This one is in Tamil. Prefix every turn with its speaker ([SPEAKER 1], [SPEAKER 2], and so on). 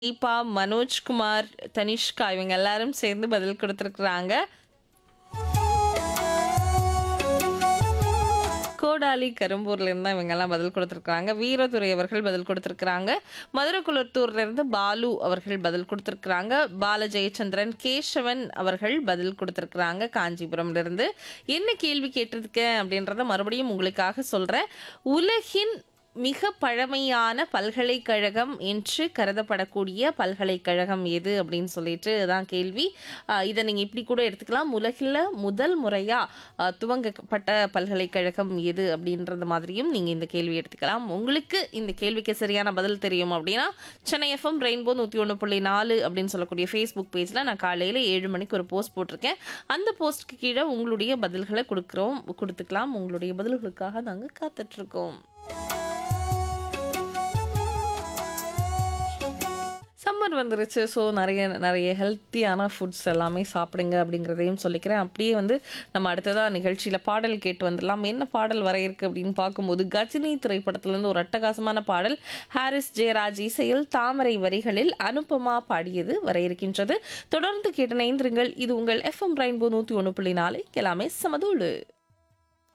[SPEAKER 1] தீபா, மனோஜ்குமார், தனிஷ்கா இவங்க எல்லாரும் சேர்ந்து பதில் குடுத்திருக்கிறாங்க. கோடாலி, கரும்பூர்லேருந்து தான் இவங்கெல்லாம் பதில் குடுத்திருக்காங்க. வீரதுரை அவர்கள் பதில் குடுத்திருக்கிறாங்க. மதுரக்குளத்தூர்லேருந்து பாலு அவர்கள் பதில் குடுத்திருக்கிறாங்க. பால ஜெயச்சந்திரன், கேசவன் அவர்கள் பதில் குடுத்திருக்கிறாங்க காஞ்சிபுரம்லேருந்து. என்ன கேள்வி கேட்டிருக்கேன் அப்படின்றத மறுபடியும் உங்களுக்காக சொல்றேன். உலகின் மிக பழமையான பல்கலைக்கழகம் என்று கருதப்படக்கூடிய பல்கலைக்கழகம் எது அப்படின்னு சொல்லிட்டு தான் கேள்வி. அ இத நீங்க இப்படி கூட எடுத்துக்கலாம். உலகில முதல் முறையா அ துவங்கப்பட்ட பல்கலைக்கழகம் எது அப்படின்றது மாதிரியும் நீங்க இந்த கேள்வி எடுத்துக்கலாம். உங்களுக்கு இந்த கேள்விக்கு சரியான பதில் தெரியும் அப்படின்னா, சென்னை எஃப்எம் ரெயின்போ 101.4 அப்படின்னு சொல்லக்கூடிய ஃபேஸ்புக் பேஜ்ல நான் காலையில 7 மணிக்கு ஒரு போஸ்ட் போட்டிருக்கேன். அந்த போஸ்ட்க்கு கீழ உங்களுடைய பதில்கள குடுக்குறோம் குடுத்துக்கலாம். உங்களுடைய பதில்களுக்காக நாங்க காத்துட்ருக்கோம். சம்மர் வந்துருச்சு. ஸோ நெறைய நெறைய ஹெல்த்தியான ஃபுட்ஸ் எல்லாமே சாப்பிடுங்க அப்படிங்கிறதையும் சொல்லிக்கிறேன். அப்படியே வந்து நம்ம அடுத்ததா நிகழ்ச்சியில பாடல் கேட்டு வந்துடலாம். என்ன பாடல் வர இருக்கு அப்படின்னு பார்க்கும்போது, கஜினி திரைப்படத்திலிருந்து ஒரு அட்டகாசமான பாடல். ஹாரிஸ் ஜெயராஜ் இசையில் தாமரை வரிகளில் அனுபமா பாடியது வர இருக்கின்றது. தொடர்ந்து கேட்டு இணைந்திருங்கள். இது உங்கள் எஃப்எம் ரெயின்போ 101.4 எல்லாமே சமதூளு.